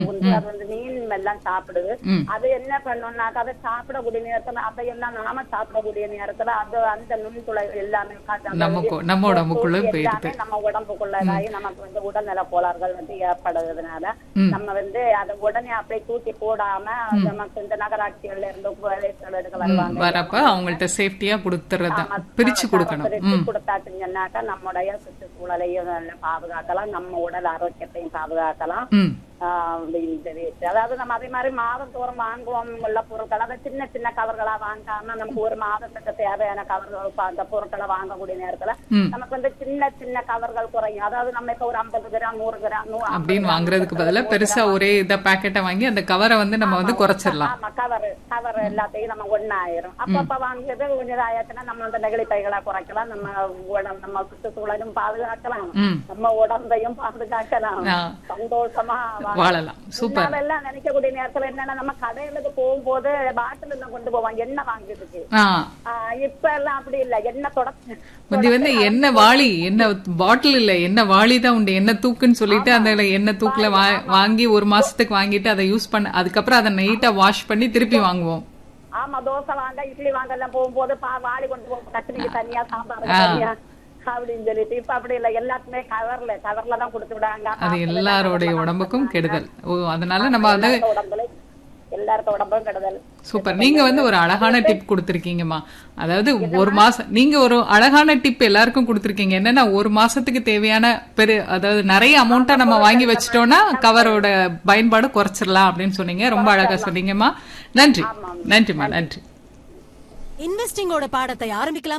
வந்து அது வந்து மீன் எல்லாம் சாப்பிடுது ம். அது என்ன பண்ணோம்னாக்க அதை சாப்பிடக்கூடிய நேரத்துல அதையெல்லாம் நாம சாப்பிடக்கூடிய நேரத்துல அது அந்த நுண்துளை எல்லாமே காய்ச்சல் நமக்கு நம்ம உடம்புக்குள்ள எல்லாமே போயிடுது நம்ம உடம்புக்குள்ளதாகி நமக்கு வந்து உடல்நல கோளாறுகள் வந்து ஏற்படுறதுனால ம். நம்ம வந்து அதை உடனே அப்படியே தூக்கி போடாம நமக்கு இந்த நகராட்சிகள்ல இருந்து வேலைக்கு ம், வருவாங்க வரப்ப அவங்கள்ட்ட சேஃப்டியா கொடுத்துறதா ஆமா, பிரிச்சு ஆமா, கொடுக்கணும் பிரிச்சு ம் கொடுத்தாச்சுங்கன்னாக்கா நம்முடைய சுற்றுச்சூழலையும் நல்லா பாதுகாக்கலாம் நம்ம உடல் ஆரோக்கியத்தையும் பாதுகாக்கலாம் ம் ஆஹ் அப்படின்னு தெரியுது அதாவது நம்ம அதே மாதிரி மாதந்தோறும் வாங்குவோம் உள்ள பொருட்கள் அதை சின்ன சின்ன கவர்களா வாங்காம நமக்கு ஒரு மாதத்துக்கு தேவையான கவர்கள் இப்ப அந்த பொருட்களை வாங்கக்கூடிய நேரத்துல ம். நமக்கு வந்து சின்ன சின்ன கவர்கள் குறையும் அதாவது நம்ம இப்ப ஒரு ஐம்பது கிராம் நூறு கிராம் நூ- ஐம்பது அப்படின்னு கிராம், வாங்குறதுக்கு நூறு பதிலா கிராம், பெருசா ஒரே இத பாக்கெட்டை வாங்கி அந்த கவரை வந்து நம்ம வந்து குறைச்சிடலாம் ஆமா கவர் கவர் எல்லாத்தையும் நம்ம ஒண்ணாயிரும் அப்பப்ப வாங்கியது கொஞ்சம் இதாயாச்சுன்னா நம்ம அந்த நெகிழி பைகளை குறைக்கலாம் நம்ம உடம்பு நம்ம சுற்றுச்சூழலும் பாதுகாக்கலாம் ம் நம்ம உடம்பையும் பாதுகாக்கலாம் ஆ. சந்தோஷமா வாழலாம். வாழலாம் சூப்பர் முன்னால எல்லாம் நினைக்கக்கூடிய நேரத்துல என்னன்னா நம்ம கடையிலுக்கு போகும்போது பாட்டில் எல்லாம் கொண்டு போவாங்க எண்ணெய் வாங்கியதுக்கு ஆ ஆஹ் இப்ப எல்லாம் அப்படி இல்ல எண்ணெய் தொடச்சு முந்தி வந்து என்ன வாளி என்ன பாட்டில் இல்ல என்ன வாளி தான் உண்டு என்ன தூக்குன்னு சொல்லிட்டு அந்த எண்ணெய் தூக்குல வா- வாங்கி ஒரு மாசத்துக்கு வாங்கிட்டு அதை யூஸ் பண்ண அதுக்கப்புறம் அதை நைட்டா வாஷ் பண்ணி திருப்பி வாங்குவோம் ஆமா தோசை வாங்க இட்லி வாங்க எல்லாம் போகும்போது பா வாளி கொண்டு போவோம் கத்திரிக்கு தனியா சாம்பாருக்கு தனியா அப்படின்னு சொல்லிட்டு இப்ப அப்படி இல்ல எல்லாத்துமே கவர்ல கவர்ல தான் கொடுத்து விடாங்க அது எல்லாரோடைய உடம்புக்கும் கெடுதல் ஓ அதனால நம்ம அதை எல்லாருக்கும் உடம்புல எல்லாருக்கும் உடம்பும் கெடுதல் சூப்பர் நீங்க வந்து ஒரு அழகான டிப் கொடுத்திருக்கீங்கம்மா அதாவது ஒரு மாசம் நீங்க ஒரு அழகான டிப் எல்லாருக்கும் கொடுத்திருக்கீங்க என்னன்னா ஒரு மாசத்துக்கு தேவையான பெரு அதாவது நிறைய அமௌண்ட்டா நம்ம வாங்கி வச்சிட்டோம்னா கவரோட பயன்பாடு குறைச்சிடலாம் அப்படின்னு சொன்னீங்க ரொம்ப அழகா சொன்னீங்கம்மா நன்றி நன்றிம்மா நன்றி இன்வெஸ்டிங்கோட பாடத்தை ஆரம்பிக்கலாம்